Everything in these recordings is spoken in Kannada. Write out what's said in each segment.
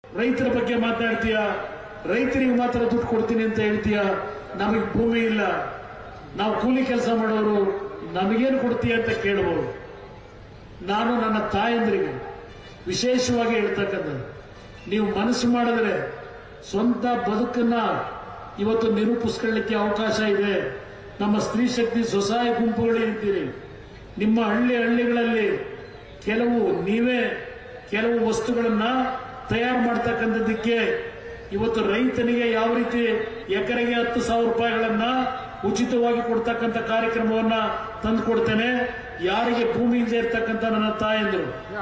ರೈತರ ಬಗ್ಗೆ ಮಾತನಾಡ್ತೀಯ ರೈತರಿಗೆ ಮಾತ್ರ ದುಡ್ಡು ಕೊಡ್ತೀನಿ ಅಂತ ಹೇಳ್ತೀಯ ನಮಗೆ ಭೂಮಿ ಇಲ್ಲ ನಾವು ಕೂಲಿ ಕೆಲಸ ಮಾಡೋರು ನಮಗೇನು ಕೊಡ್ತೀಯ ಅಂತ ಕೇಳಬಹುದು ನಾನು ನನ್ನ ತಾಯಂದ್ರಿಗೆ ವಿಶೇಷವಾಗಿ ಹೇಳ್ತಕ್ಕಂಥದ್ದು ನೀವು ಮನಸ್ಸು ಮಾಡಿದ್ರೆ ಸ್ವಂತ ಬದುಕನ್ನ ಇವತ್ತು ನಿರೂಪಿಸ್ಕೊಳ್ಳಿಕ್ಕೆ ಅವಕಾಶ ಇದೆ ನಮ್ಮ ಸ್ತ್ರೀ ಶಕ್ತಿ ಸ್ವಸಹಾಯ ಗುಂಪುಗಳು ಇರ್ತೀರಿ ನಿಮ್ಮ ಹಳ್ಳಿ ಹಳ್ಳಿಗಳಲ್ಲಿ ಕೆಲವು ನೀವೇ ಕೆಲವು ವಸ್ತುಗಳನ್ನ ತಯಾರು ಮಾಡ್ತಕ್ಕಂಥದ್ದಕ್ಕೆ ಇವತ್ತು ರೈತನಿಗೆ ಯಾವ ರೀತಿ ಎಕರೆಗೆ ಹತ್ತು ಸಾವಿರ ರೂಪಾಯಿಗಳನ್ನ ಉಚಿತವಾಗಿ ಕೊಡ್ತಕ್ಕಂಥ ಕಾರ್ಯಕ್ರಮವನ್ನ ತಂದು ಕೊಡ್ತೇನೆ ಯಾರಿಗೆ ಭೂಮಿ ಇಲ್ಲದೆ ಇರ್ತಕ್ಕಂಥ ನನ್ನ ತಾಯಂದ್ರು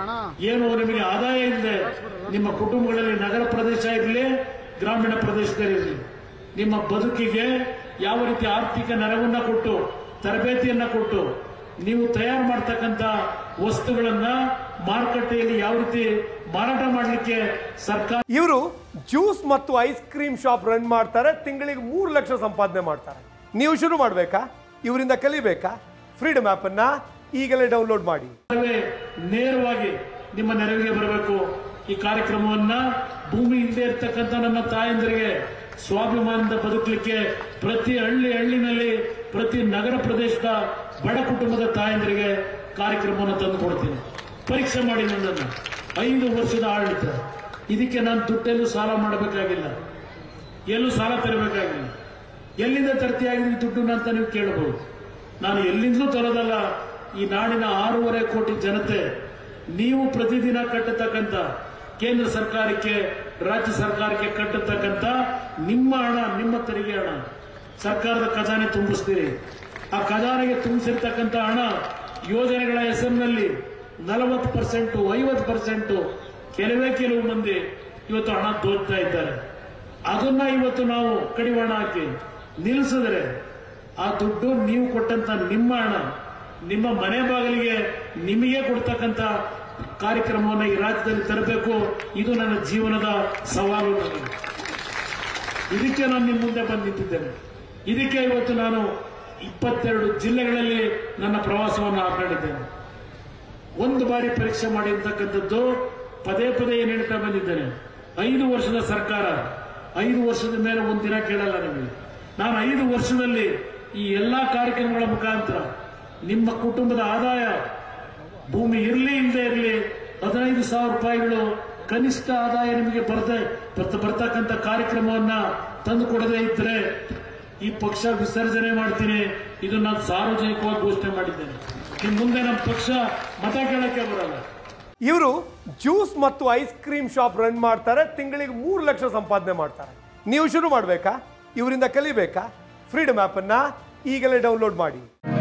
ಏನು ನಿಮಗೆ ಆದಾಯ ಇಲ್ಲದೆ ನಿಮ್ಮ ಕುಟುಂಬಗಳಲ್ಲಿ ನಗರ ಪ್ರದೇಶ ಇರಲಿ ಗ್ರಾಮೀಣ ಪ್ರದೇಶದಲ್ಲಿರಲಿ ನಿಮ್ಮ ಬದುಕಿಗೆ ಯಾವ ರೀತಿ ಆರ್ಥಿಕ ನೆರವನ್ನ ಕೊಟ್ಟು ತರಬೇತಿಯನ್ನ ಕೊಟ್ಟು ನೀವು ತಯಾರು ಮಾಡ್ತಕ್ಕಂಥ ವಸ್ತುಗಳನ್ನ ಮಾರುಕಟ್ಟೆಯಲ್ಲಿ ಯಾವ ರೀತಿ ಮಾರಾಟ ಮಾಡಲಿಕ್ಕೆ ಸರ್ಕಾರ ಇವರು ಜ್ಯೂಸ್ ಮತ್ತು ಐಸ್ ಕ್ರೀಮ್ ಶಾಪ್ ರನ್ ಮಾಡ್ತಾರೆ ತಿಂಗಳಿಗೆ ಮೂರು ಲಕ್ಷ ಸಂಪಾದನೆ ಮಾಡ್ತಾರೆ ನೀವು ಶುರು ಮಾಡಬೇಕಾ ಇವರಿಂದ ಕಲಿಬೇಕಾ ಫ್ರೀಡಮ್ ಅನ್ನ ಈಗಲೇ ಡೌನ್ಲೋಡ್ ಮಾಡಿ ಸರ್ಕಾರವೇ ನೇರವಾಗಿ ನಿಮ್ಮ ನೆರವಿಗೆ ಬರಬೇಕು ಈ ಕಾರ್ಯಕ್ರಮವನ್ನ ಭೂಮಿ ಇಲ್ಲದೆ ಇರ್ತಕ್ಕಂಥ ನನ್ನ ತಾಯಂದರಿಗೆ ಸ್ವಾಭಿಮಾನದ ಬದುಕಲಿಕ್ಕೆ ಪ್ರತಿ ಹಳ್ಳಿ ಹಳ್ಳಿನಲ್ಲಿ ಪ್ರತಿ ನಗರ ಪ್ರದೇಶದ ಬಡ ಕುಟುಂಬದ ತಾಯಂದರಿಗೆ ಕಾರ್ಯಕ್ರಮವನ್ನು ತಂದು ಕೊಡ್ತೀನಿ ಪರೀಕ್ಷೆ ಮಾಡಿ ನನ್ನನ್ನು ಐದು ವರ್ಷದ ಆಡಳಿತ ಇದಕ್ಕೆ ನಾನು ದುಡ್ಡೆಲ್ಲೂ ಸಾಲ ಮಾಡಬೇಕಾಗಿಲ್ಲ ಎಲ್ಲೂ ಸಾಲ ತರಬೇಕಾಗಿಲ್ಲ ಎಲ್ಲಿಂದ ತರ್ತಿಯಾಗಿದ್ದು ದುಡ್ಡು ಅಂತ ನೀವು ಕೇಳಬಹುದು ನಾನು ಎಲ್ಲಿಂದಲೂ ತರೋದಲ್ಲ ಈ ನಾಡಿನ ಆರೂವರೆ ಕೋಟಿ ಜನತೆ ನೀವು ಪ್ರತಿದಿನ ಕಟ್ಟತಕ್ಕಂಥ ಕೇಂದ್ರ ಸರ್ಕಾರಕ್ಕೆ ರಾಜ್ಯ ಸರ್ಕಾರಕ್ಕೆ ಕಟ್ಟತಕ್ಕಂಥ ನಿಮ್ಮ ಹಣ ನಿಮ್ಮ ತೆರಿಗೆ ಹಣ ಸರ್ಕಾರದ ಖಜಾನೆ ತುಂಬಿಸ್ತೀರಿ ಆ ಖಜಾನೆಗೆ ತುಂಬಿಸಿರ್ತಕ್ಕಂಥ ಹಣ ಯೋಜನೆಗಳ ಹೆಸರಿನಲ್ಲಿ ನಲವತ್ತು ಪರ್ಸೆಂಟು ಐವತ್ತು ಪರ್ಸೆಂಟು ಕೆಲವೇ ಕೆಲವು ಮಂದಿ ಇವತ್ತು ಹಣ ದೋಚ್ತಾ ಇದ್ದಾರೆ ಅದನ್ನ ಇವತ್ತು ನಾವು ಕಡಿವಾಣ ಹಾಕಿ ನಿಲ್ಲಿಸಿದ್ರೆ ಆ ದುಡ್ಡು ನೀವು ಕೊಟ್ಟಂತ ನಿಮ್ಮ ಹಣ ನಿಮ್ಮ ಮನೆ ಬಾಗಿಲಿಗೆ ನಿಮಗೆ ಕೊಡ್ತಕ್ಕಂಥ ಕಾರ್ಯಕ್ರಮವನ್ನು ಈ ರಾಜ್ಯದಲ್ಲಿ ತರಬೇಕು ಇದು ನನ್ನ ಜೀವನದ ಸವಾಲು ನನಗೆ ಇದಕ್ಕೆ ನಾನು ನಿಮ್ಮ ಮುಂದೆ ಬಂದು ನಿಂತಿದ್ದೇನೆ ಇದಕ್ಕೆ ಇವತ್ತು ನಾನು ಇಪ್ಪತ್ತೆರಡು ಜಿಲ್ಲೆಗಳಲ್ಲಿ ನನ್ನ ಪ್ರವಾಸವನ್ನು ಹಾಕೊಂಡಿದ್ದೇನೆ ಒಂದು ಬಾರಿ ಪರೀಕ್ಷೆ ಮಾಡಿ ಅಂತಕ್ಕಂಥದ್ದು ಪದೇ ಪದೇ ಏನ್ ಹೇಳ್ತಾ ಬಂದಿದ್ದೇನೆ ಐದು ವರ್ಷದ ಸರ್ಕಾರ ಐದು ವರ್ಷದ ಮೇಲೆ ಒಂದಿನ ಕೇಳಲ್ಲ ನಿಮಗೆ ನಾನು ಐದು ವರ್ಷದಲ್ಲಿ ಈ ಎಲ್ಲಾ ಕಾರ್ಯಕ್ರಮಗಳ ಮುಖಾಂತರ ನಿಮ್ಮ ಕುಟುಂಬದ ಆದಾಯ ಭೂಮಿ ಇರಲಿ ಇಲ್ಲದೆ ಇರಲಿ ಹದಿನೈದು ಸಾವಿರ ರೂಪಾಯಿಗಳು ಕನಿಷ್ಠ ಆದಾಯ ನಿಮಗೆ ಬರದೆ ಬರ್ತ- ಬರ್ತಕ್ಕಂಥ ಕಾರ್ಯಕ್ರಮವನ್ನ ತಂದು ಕೊಡದೇ ಇದ್ರೆ ಈ ಪಕ್ಷ ವಿಸರ್ಜನೆ ಮಾಡ್ತೀನಿ ಇದು ನಾನು ಸಾರ್ವಜನಿಕವಾಗಿ ಘೋಷಣೆ ಮಾಡಿದ್ದೇನೆ ಇನ್ನು ಮುಂದೆ ನಮ್ಮ ಪಕ್ಷ ಮತ ಕೇಳಕ್ಕೆ ಬರಲ್ಲ ಇವರು ಜ್ಯೂಸ್ ಮತ್ತು ಐಸ್ ಕ್ರೀಮ್ ಶಾಪ್ ರನ್ ಮಾಡ್ತಾರೆ ತಿಂಗಳಿಗೆ ಮೂರು ಲಕ್ಷ ಸಂಪಾದನೆ ಮಾಡ್ತಾರೆ ನೀವು ಶುರು ಮಾಡಬೇಕಾ ಇವರಿಂದ ಕಲಿಬೇಕಾ ಫ್ರೀಡಮ್ ಅನ್ನ ಈಗಲೇ ಡೌನ್ಲೋಡ್ ಮಾಡಿ